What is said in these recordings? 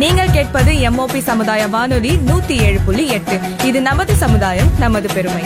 நீங்கள் கேட்பது எம்ஓபி சமுதாய வானொலி நூத்தி ஏழு புள்ளி எட்டு இது நமது சமுதாயம் நமது பெருமை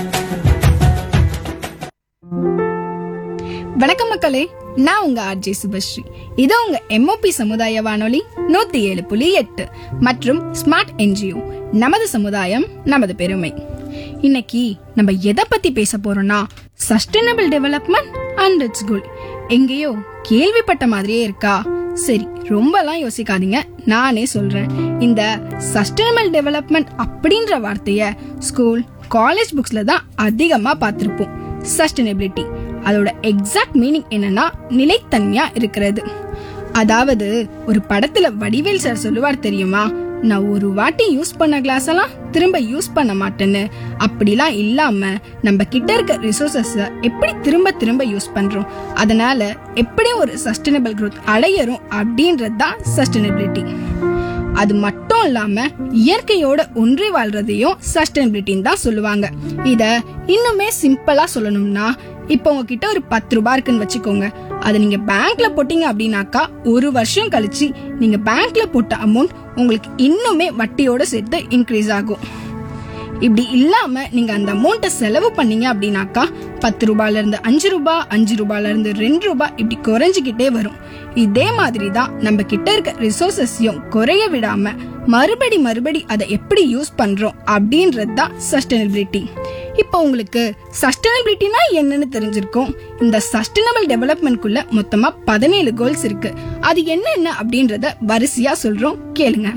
வணக்கம் மக்களே நான் உங்க ஆர்ஜே சுபஸ்ரீ இது உங்க எம்ஓபி சமுதாய வானொலி நூத்தி ஏழு புள்ளி எட்டு மற்றும் ஸ்மார்ட் என்ஜிஓ நமது சமுதாயம் நமது பெருமை இன்னைக்கு நம்ம எதை பத்தி பேச போறோம்னா sustainable development and it's good எங்கேயோ கேள்விப்பட்ட மாதிரியே இருக்கா சரி ரொம்பலாம் யோசிக்காதீங்க நானே சொல்றேன் இந்த சஸ்டைனபிள் டெவலப்மெண்ட் அப்படின்ற வார்த்தைய ஸ்கூல் காலேஜ் புக்ஸ்ல தான் அதிகமா பார்த்திருப்போம் சஸ்டைனபிலிட்டி அதோட எக்ஸாக்ட் மீனிங் என்னன்னா நிலைத்தன்மையா இருக்கிறது அதாவது ஒரு படத்துல வடிவேல் சார் சொல்லுவார் தெரியுமா நான் ஒரு வாட்டி யூஸ் பண்ண கிளாஸ் எல்லாம் திரும்ப யூஸ் பண்ண மாட்டேன்னு அப்படிலாம் இல்லாம நம்ம கிட்ட இருக்க ரிசோர்சஸ் எப்படி திரும்ப திரும்ப யூஸ் பண்றோம் அதனால எப்படி ஒரு சஸ்டைனபிள் growth அடையறோம் அப்படின்றது தான் சஸ்டைனபிலிட்டி அது மட்டும் இல்லாம இயற்கையோட ஒன்றி வாழ்றதையும் சஸ்டைனபிலிட்டின்னு தான் சொல்லுவாங்க இத இன்னுமே சிம்பிளா சொல்லணும்னா இப்போ உங்ககிட்ட ஒரு பத்து ரூபாய் இருக்குன்னு வச்சுக்கோங்க அதை நீங்க பேங்க்ல போட்டீங்க அப்படின்னாக்கா ஒரு வருஷம் கழிச்சு நீங்க பேங்க்ல போட்ட அமௌண்ட் உங்களுக்கு இன்னுமே வட்டியோட சேர்த்து இன்க்ரீஸ் ஆகும் இப்படி இல்லாம நீங்க அந்த அமௌண்ட்டை செலவு பண்ணீங்க அப்படின்னாக்கா பத்து ரூபாயில இருந்து அஞ்சு ரூபாய் அஞ்சு ரூபாயில இருந்து ரெண்டு ரூபாய் இப்படி குறைஞ்சுக்கிட்டே வரும் இதே மாதிரி தான் நம்ம கிட்ட இருக்க ரிசோர்சஸையும் குறைய விடாம மறுபடி மறுபடி அதை எப்படி யூஸ் பண்றோம் அப்படின்றது தான் சஸ்டைனபிலிட்டி இப்போ உங்களுக்கு சஸ்டைனபிலிட்டினா என்னன்னு தெரிஞ்சிருக்கும் இந்த சஸ்டைனபிள் டெவலப்மெண்ட்குள்ள மொத்தமா பதினேழு கோல்ஸ் இருக்கு அது என்னென்ன அப்படின்றத வரிசையா சொல்றோம் கேளுங்க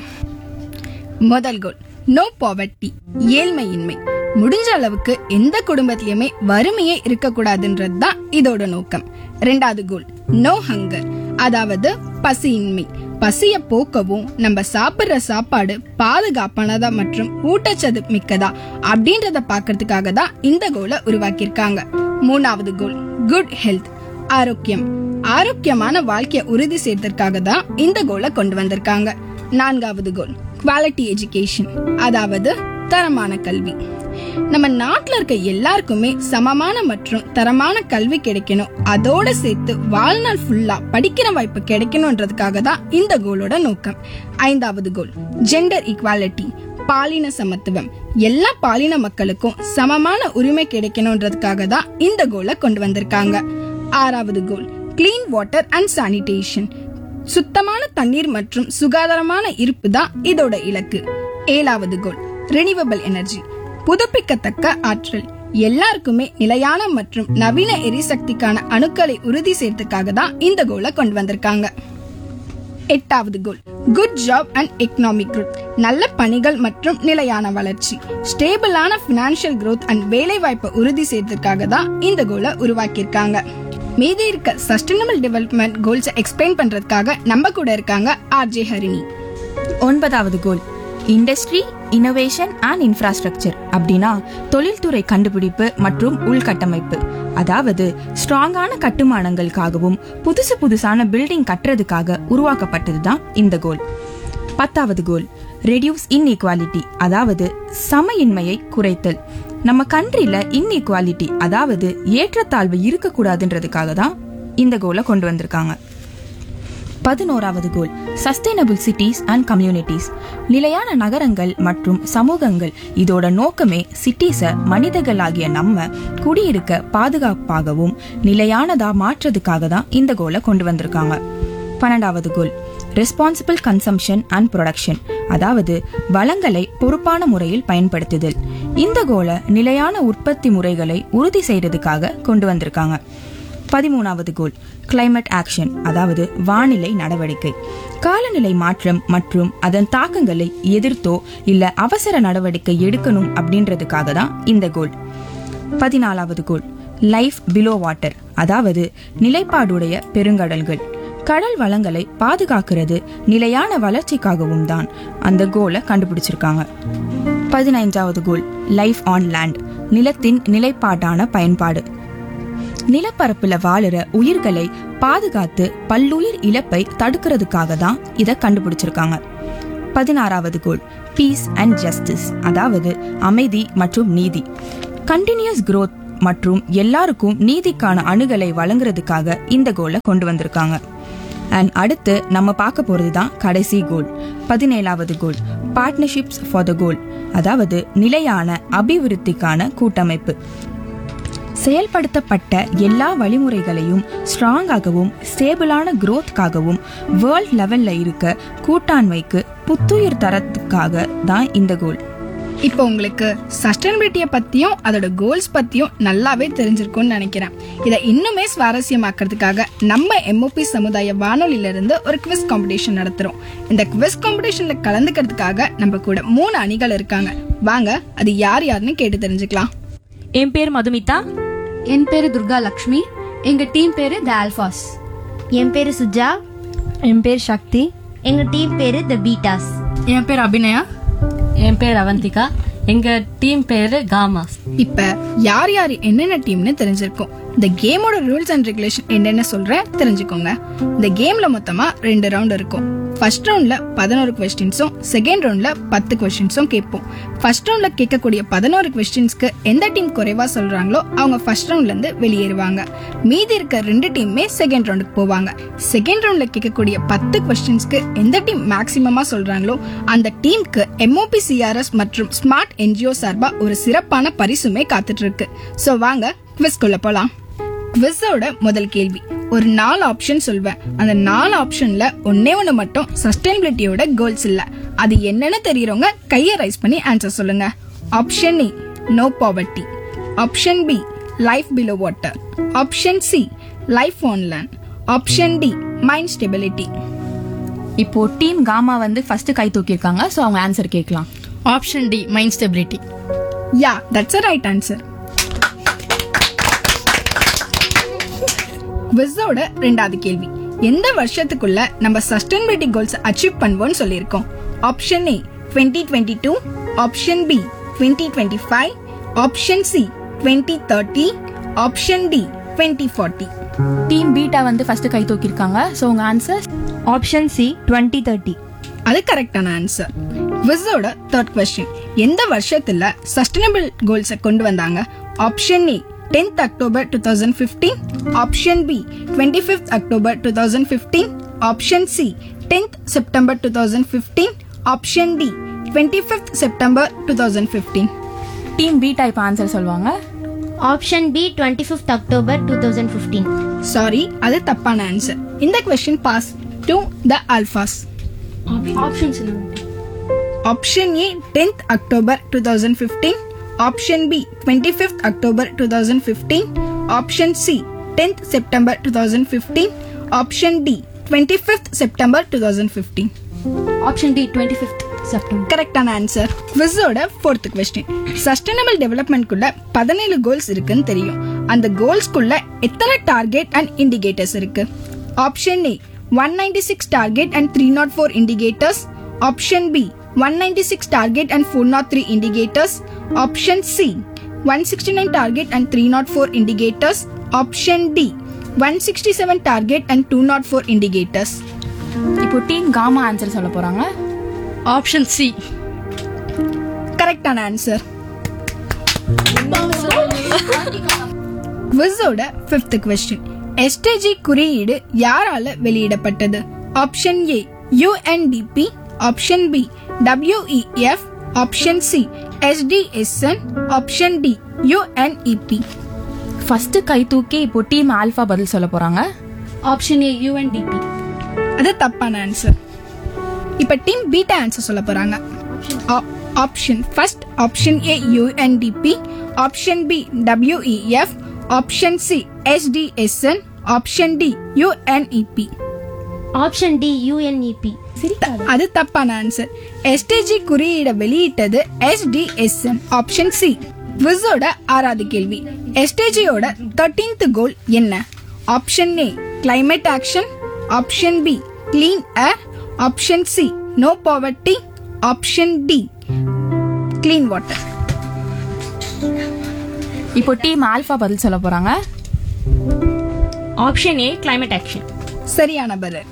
முதல் கோல் நோ பாவர்ட்டி ஏழ்மையின்மை முடிஞ்ச அளவுக்கு எந்த குடும்பத்திலயுமே வறுமையே இருக்கக்கூடாதுன்றது தான் இதோட நோக்கம் ரெண்டாவது கோல் நோ ஹங்கர் அதாவது பசியின்மை பசிய போக்கவும் நம்ம சாப்பிடுற சாப்பாடு பாதுகாப்பானதா மற்றும் ஊட்டச்சத்து மிக்கதா அப்படின்றத பாக்குறதுக்காக தான் இந்த கோலை உருவாக்கியிருக்காங்க மூணாவது கோல் குட் ஹெல்த் ஆரோக்கியம் ஆரோக்கியமான வாழ்க்கையை உறுதி செய்யறதுக்காக தான் இந்த கோலை கொண்டு வந்திருக்காங்க நான்காவது கோல் குவாலிட்டி எஜுகேஷன் அதாவது தரமான கல்வி நம்ம நாட்டுல இருக்க எல்லாருக்குமே சமமான மற்றும் தரமான கல்வி கிடைக்கணும் அதோட சேர்த்து வாழ்நாள் ஃபுல்லா படிக்கிற வாய்ப்பு கிடைக்கணும்ன்றதுக்காக தான் இந்த கோலோட நோக்கம் ஐந்தாவது கோல் ஜெண்டர் ஈக்வாலிட்டி பாலின சமத்துவம் எல்லா பாலின மக்களுக்கும் சமமான உரிமை கிடைக்கணும்ன்றதுக்காக தான் இந்த கோலை கொண்டு வந்திருக்காங்க ஆறாவது goal clean water and sanitation சுத்தமான தண்ணீர் மற்றும் சுகாதாரமான இருப்பு தான் இதோட இலக்கு ஏழாவது கோல் ரினிவபிள் எனர்ஜி புதுப்பிக்கத்தக்க ஆற்றல் எல்லாருக்குமே நிலையான மற்றும் நவீன எரிசக்திக்கான அணுக்களை உறுதி செய்யறதுக்காக தான் இந்த கோலை கொண்டு வந்திருக்காங்க எட்டாவது goal good job and economic growth நல்ல பணிகள் மற்றும் நிலையான வளர்ச்சி ஸ்டேபிளான பினான்சியல் growth அண்ட் வேலை வாய்ப்பை உறுதி செய்யறதுக்காக தான் இந்த கோலை உருவாக்கியிருக்காங்க மீதி இருக்க சஸ்டைனபிள் டெவலப்மெண்ட் கோல்ஸ் எக்ஸ்பிளைன் பண்றதுக்காக நம்ம கூட இருக்காங்க ஆர்ஜே ஹரிணி ஒன்பதாவது goal industry innovation and infrastructure அப்படின்னா தொழில்துறை கண்டுபிடிப்பு மற்றும் உள்கட்டமைப்பு அதாவது ஸ்ட்ராங்கான கட்டுமானங்களுக்காகவும் புதுசு புதுசான பில்டிங் கட்டுறதுக்காக உருவாக்கப்பட்டது தான் இந்த கோல் பத்தாவது கோல் ரெடியூஸ் இன்இக்வாலிட்டி அதாவது சமயின்மையை குறைத்தல் நம்ம கண்ட்ரில இன்இக்வாலிட்டி அதாவது ஏற்றத்தாழ்வு இருக்கக்கூடாதுன்றதுக்காக தான் இந்த கோலை கொண்டு வந்திருக்காங்க பதினோராவது goal sustainable cities and communities நிலையான நகரங்கள் மற்றும் சமூகங்கள் இதோட நோக்கமே சிட்டிஸை மனிதர்களாகிய நம்ம குடியிருக்க பாதுகாப்பாகவும் நிலையானதா மாற்றதுக்காக தான் இந்த கோலை கொண்டு வந்திருக்காங்க பன்னெண்டாவது goal responsible consumption and production அதாவது வளங்களை பொறுப்பான முறையில் பயன்படுத்துதல் இந்த கோலை நிலையான உற்பத்தி முறைகளை உறுதி செய்யறதுக்காக கொண்டு வந்திருக்காங்க பதிமூணாவது கோல் கிளைமேட் ஆக்ஷன் அதாவது வானிலை நடவடிக்கை காலநிலை மாற்றம் மற்றும் அதன் தாக்கங்களை எதிர்த்தோ இல்ல அவசர நடவடிக்கை எடுக்கணும் அப்படின்றதுக்காக தான் இந்த கோல் பதினாலாவது கோல் லைஃப் பிலோ வாட்டர் அதாவது நிலைப்பாடுடைய பெருங்கடல்கள் கடல் வளங்களை பாதுகாக்கிறது நிலையான வளர்ச்சிக்காகவும் தான் அந்த கோலை கண்டுபிடிச்சிருக்காங்க பதினைஞ்சாவது கோல் லைஃப் ஆன் லேண்ட் நிலத்தின் நிலைப்பாட்டான பயன்பாடு நிலப்பரப்புல வாழுற உயிர்களை பாதுகாத்து பல்லுயிர் இழப்பை தடுக்கிறதுக்காக தான் இதை கண்டுபிடிச்சிருக்காங்க பதினாறாவது கோல் பீஸ் அண்ட் ஜஸ்டிஸ் அதாவது அமைதி மற்றும் நீதி கண்டினியூஸ் growth மற்றும் எல்லாருக்கும் நீதிக்கான அணுகலை வழங்குறதுக்காக இந்த கோலை கொண்டு வந்திருக்காங்க அண்ட் அடுத்து நம்ம பார்க்க போகிறது தான் கடைசி கோல் பதினேழாவது கோல் பார்ட்னர்ஷிப்ஸ் ஃபார் த கோல் அதாவது நிலையான அபிவிருத்திக்கான கூட்டமைப்பு செயல்படுத்தப்பட்ட எல்லா வழிமுறைகளையும் ஸ்ட்ராங்காகவும் ஸ்டேபிளான growthக்காகவும் வேர்ல்ட் லெவல்ல இருக்க கூட்டாண்மைக்கு புத்துயிர் தரத்துக்காக தான் இந்த கோல் இப்போ உங்களுக்கு சஸ்டைனபிலிட்டியை பத்தியும் அதோட கோல்ஸ் பத்தியும் நல்லாவே தெரிஞ்சிருக்கும்னு நினைக்கிறேன் இதை இன்னுமே சுவாரஸ்யமாக்குறதுக்காக நம்ம எம்ஓபி சமுதாய வானொலியில இருந்து ஒரு குவிஸ் காம்படிஷன் நடத்துறோம் இந்த குவிஸ் காம்படிஷன்ல கலந்துக்கிறதுக்காக நம்ம கூட மூணு அணிகள் இருக்காங்க வாங்க அது யார் யாருன்னு கேட்டு தெரிஞ்சுக்கலாம் என் பேர் மதுமிதா என் பேரு துர்கா லக்ஷ்மி எங்க டீம் பேரு த ஆல்பாஸ் என் பேரு சுஜா என் பேர் சக்தி எங்க டீம் பேரு த பீட்டாஸ் என் பேர் அபிநயா என் பேர் அவந்திகா எங்க டீம் பேரு காமாஸ் இப்ப யார் யார் என்னென்ன டீம்னு தெரிஞ்சிருக்கும் இந்த கேமோட ரூல்ஸ் அண்ட் ரெகுலேஷன் என்னென்ன சொல்றேன் தெரிஞ்சுக்கோங்க இந்த கேம்ல மொத்தமா ரெண்டு ரவுண்ட் இருக்கும் ஃபர்ஸ்ட் ரவுண்ட்ல பதினோரு கொஸ்டின்ஸும் செகண்ட் ரவுண்ட்ல பத்து கொஸ்டின்ஸும் கேட்போம் ஃபர்ஸ்ட் ரவுண்ட்ல கேட்கக்கூடிய பதினோரு கொஸ்டின்ஸ்க்கு எந்த டீம் குறைவா சொல்றாங்களோ அவங்க ஃபர்ஸ்ட் ரவுண்ட்ல இருந்து வெளியேறுவாங்க மீதி இருக்க ரெண்டு டீமுமே செகண்ட் ரவுண்டுக்கு போவாங்க செகண்ட் ரவுண்ட்ல கேட்கக்கூடிய பத்து கொஸ்டின்ஸ்க்கு எந்த டீம் மேக்சிமமா சொல்றாங்களோ அந்த டீமுக்கு எம்ஓபி சிஆர்எஸ் மற்றும் ஸ்மார்ட் என்ஜிஓ சார்பா ஒரு சிறப்பான பரிசுமே காத்துட்டு இருக்கு சோ வாங்க குவிஸ்குள்ள போலாம் குவிஸோட முதல் கேள்வி ஒரு நாலு ஆப்ஷன் சொல்வேன் அந்த நாலு ஆப்ஷன்ல ஒன்னே ஒண்ணு மட்டும் சஸ்டைனபிலிட்டியோட கோல்ஸ் இல்ல அது என்னன்னு தெரியறவங்க கையை ரைஸ் பண்ணி ஆன்சர் சொல்லுங்க option A no poverty option B life below water option C life on land option D mind stability இப்போ டீம் காமா வந்து ஃபர்ஸ்ட் கை தூக்கியிருக்காங்க ஸோ அவங்க ஆன்சர் கேட்கலாம் option D mind stability yeah that's a right answer குவிஸோட ரெண்டாவது கேள்வி எந்த வருஷத்துக்குள்ள நம்ம சஸ்டைனபிலிட்டி கோல்ஸ் அச்சீவ் பண்ணுவோம்னு சொல்லியிருக்கோம் option A twenty twenty two option B twenty twenty five option C twenty thirty option D twenty forty team beta வந்து first கை தூக்கியிருக்காங்க ஸோ உங்க answer option C twenty thirty அது கரெக்டான ஆன்சர் விஸோட தேர்ட் கொஸ்டின் எந்த வருஷத்துல சஸ்டைனபிள் கோல்ஸை கொண்டு வந்தாங்க option A tenth October two thousand fifteen option B twenty fifth October two thousand fifteen option C tenth September two thousand fifteen option D twenty fifth September two thousand fifteen team beta இப்போ answer சொல்லுவாங்க option B twenty fifth October two thousand fifteen sorry அது தப்பான answer இந்த question pass to the alphas options option A tenth October two thousand fifteen option B twenty fifth October two thousand fifteen option C tenth September two thousand fifteen option D twenty fifth September two thousand fifteen option D twenty fifth September கரெக்டான answer குவிஸோட fourth question sustainable டெவலப்மெண்ட்குள்ள பதினேழு goals இருக்குன்னு தெரியும் அந்த கோல்ஸ்க்குள்ள எத்தனை target and indicators இருக்கு option A one ninety six target and three naught four indicators option B one ninety six target and four naught three indicators option C one sixty nine target and three naught four indicators option D one sixty seven target and two naught four indicators இப்போ team gamma answer சொல்ல போறாங்க option C கரெக்டான answer குவிஸோட fifth question SDG குறியீடு யாரால வெளியிடப்பட்டது option A UNDP option B WEF option C SDSN option D UNEP first கை தூக்கி இப்போ டீம் ஆல்ஃபா பதில் சொல்ல போறாங்க ஆப்ஷன் ஏ யூஎன்டிபி அது தப்பான ஆன்சர் இப்ப டீம் பீட்டா ஆன்சர் சொல்ல போறாங்க option first option A UNDP option B WEF option C SDSN option D UNEP option D UNEP அது தப்பான ஆன்சர் எஸ்டிஜி குறியீட வெளியிட்டது எஸ்டிஎஸ்என் ஆப்ஷன் சி விஸோட ஆறாவது கேள்வி எஸ்டிஜியோட தேர்டீன்த் கோல் என்ன option A climate action option B clean air option C no poverty option D clean water இப்போ team alpha பதில் சொல்ல போறாங்க ஆப்ஷன் ஏ climate ஆக்ஷன் சரியான பதில்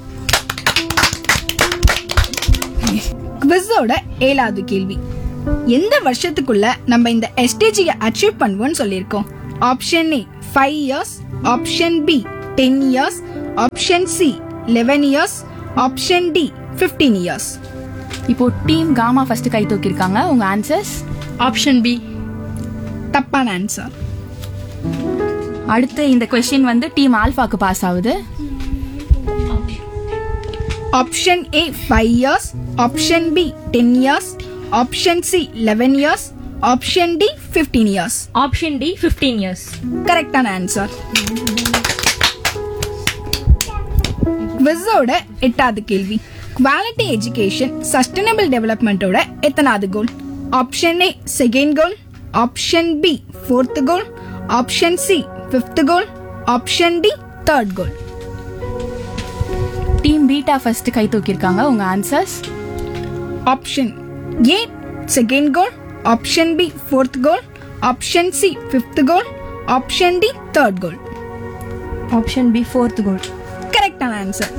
குவிஸோட ஏழாவது கேள்வி எந்த வருஷத்துக்குள்ள நம்ம இந்த எஸ்டிஜியை அச்சீவ் பண்ணுவோம்னு சொல்லியிருக்கோம் option A five years option B ten years option C eleven years option D fifteen years இப்போ டீம் காமா ஃபர்ஸ்ட் கை தூக்கியிருக்காங்க உங்க ஆன்சர்ஸ் ஆப்ஷன் பி தப்பான ஆன்சர் அடுத்து இந்த கொஸ்டின் வந்து டீம் ஆல்ஃபாக்கு பாஸ் ஆகுது option A five years option B ten years option C eleven years option D fifteen years option D fifteen years கரெக்டான ஆன்சர் விஸோட எட்டாவது கேள்வி குவாலிட்டி எஜுகேஷன் சஸ்டைனபிள் டெவலப்மெண்ட்டோட எத்தனாவது கோல் option A second goal option B fourth goal option C fifth goal option D third goal team beta first கை தூக்கியிருக்காங்க உங்க answers option A second goal option B fourth goal option C fifth goal option D third goal option B fourth goal கரெக்டான answer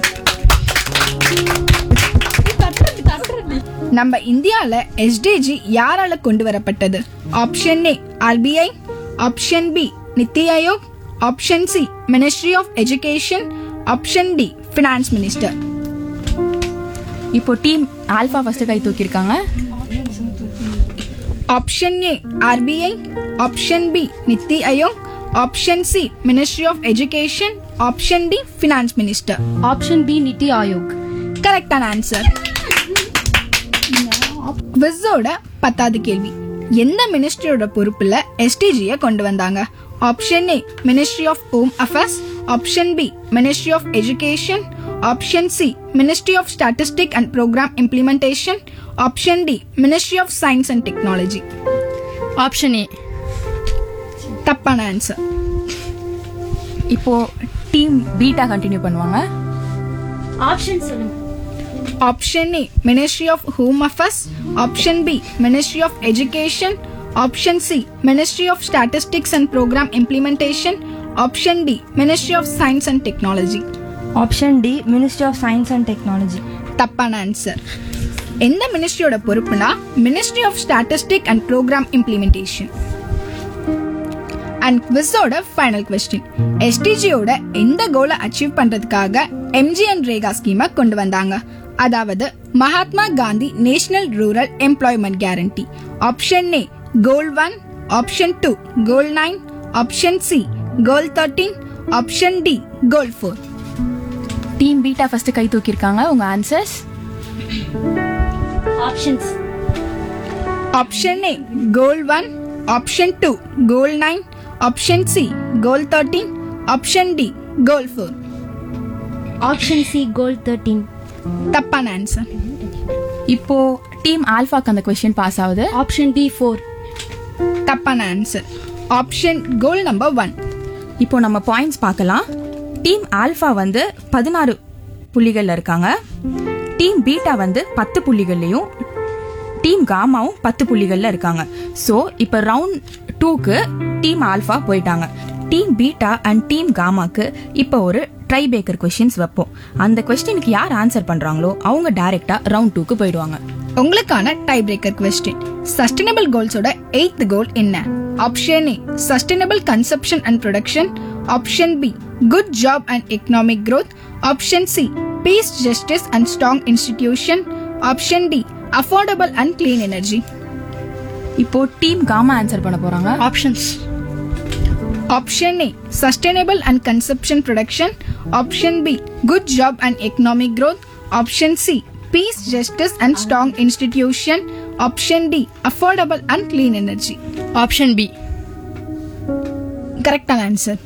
நம்ம இந்தியால SDG யாரால கொண்டு வரப்பட்டது option A RBI option B NITI Aayog option C ministry of education option D finance minister இப்போ team alpha first கை தூக்கியிருக்காங்க option A RBI option B NITI Aayog option C ministry of education option D finance minister option B NITI Aayog கரெக்டான answer விஸோட பத்தாவது கேள்வி எந்த மினிஸ்ட்ரியோட பொறுப்புல எஸ்டிஜியை கொண்டு வந்தாங்க option A ministry of home affairs option B ministry of education option C ministry of statistic and programme implementation option D ministry of science and technology option A தப்பான answer இப்போ டீம் பீட்டா கண்டினியூ பண்ணுவாங்க option சொல்லுங்க option A ministry of home affairs option B ministry of education option C ministry of statistics and programme implementation option D ministry of science and technology option D ministry of science and technology தப்பான answer எந்த மினிஸ்ட்ரியோட பொறுப்புனா ministry of statistic and programme implementation and குவிஸோட final question எஸ்டிஜியோட எந்த கோலை achieve பண்றதுக்காக MGN Rekha ஸ்கீமை கொண்டு வந்தாங்க அதாவது Mahatma Gandhi national rural employment guarantee option A goal one option two goal nine option C goal thirteen option D goal four team beta first கை தூக்கியிருக்காங்க உங்க answers options option A goal one option two goal nine option C goal thirteen option D goal four option C goal thirteen தப்பான answer இப்போ team ஆல்ஃபாக்கு அந்த question pass ஆகுது option D four தப்பான answer option goal number one இப்போ நம்ம points பார்க்கலாம் team alpha வந்து பதினாறு புள்ளிகள்ல இருக்காங்க டீம் பீட்டா வந்து பத்து புள்ளிகள்லையும் டீம் காமாவும் பத்து புள்ளிகள்ல இருக்காங்க ஸோ இப்போ ரவுண்ட் டூக்கு டீம் ஆல்ஃபா போயிட்டாங்க டீம் பீட்டா அண்ட் டீம் காமாக்கு இப்போ ஒரு ட்ரை பேக்கர் கொஸ்டின்ஸ் வைப்போம் அந்த கொஸ்டினுக்கு யார் ஆன்சர் பண்றாங்களோ அவங்க டைரக்டா ரவுண்ட் டூக்கு போயிடுவாங்க உங்களுக்கான டை பிரேக்கர் கொஸ்டின் சஸ்டைனபிள் கோல்ஸோட எய்த் கோல் என்ன option A sustainable consumption and production option B good job and economic growth option C peace justice and strong institution option D affordable and clean energy இப்போ team gamma answer பண்ண போறாங்க options option A sustainable and consumption production option B good job and economic growth option C peace justice and strong institution option D affordable and clean energy option B கரெக்டான answer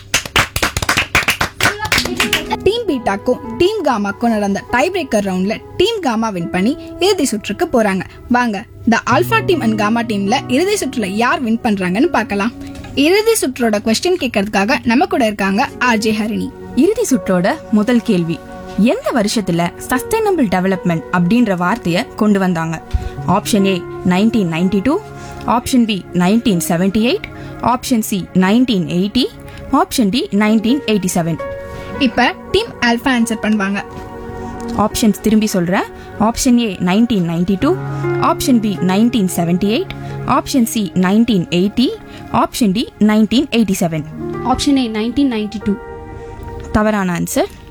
team பீட்டாக்கும் team காமாக்கும் நடந்த tie breaker ரவுண்ட்ல team gamma win பண்ணி இறுதி சுற்றுக்கு போறாங்க வாங்க the alpha team and gamma டீம்ல இறுதி சுற்றுல யார் வின் பண்றாங்கன்னு பார்க்கலாம் இறுதி சுற்றோட கொஸ்டின் கேட்கறதுக்காக நம்ம கூட இருக்காங்க ஆர்ஜே ஹரிணி இறுதி சுற்றோட முதல் கேள்வி எந்த வருஷத்துல சஸ்டைனபிள் டெவலப்மெண்ட் அப்படின்ற வார்த்தைய கொண்டு வந்தாங்க option A nineteen ninety two option B nineteen seventy eight option C nineteen eighty option D nineteen eighty seven இப்ப டீம் ஆல்பா ஆன்சர் பண்ணுவாங்க ஆப்ஷன்ஸ் திரும்பி சொல்றேன் option A nineteen ninety two option B nineteen seventy eight option C nineteen eighty option D nineteen eighty seven option A nineteen ninety two தவறான answer